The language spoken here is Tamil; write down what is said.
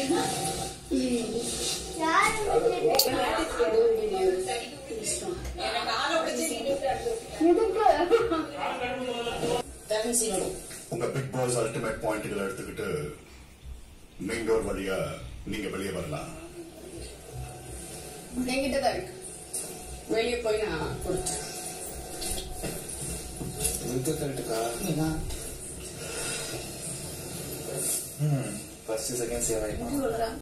உங்க பிக் பாஸ் அல்டிமேட் பாயிண்ட்களை எடுத்துக்கிட்டு மெயின் டோர் வழியா நீங்க வெளியே வரலாம் என்கிட்ட தான் இருக்கு வெளியே போய் நான் கொடுத்தேன் ஃபர்ஸ்ட் செகண்ட் சேவ் ஆயிடும் சொல்றேன்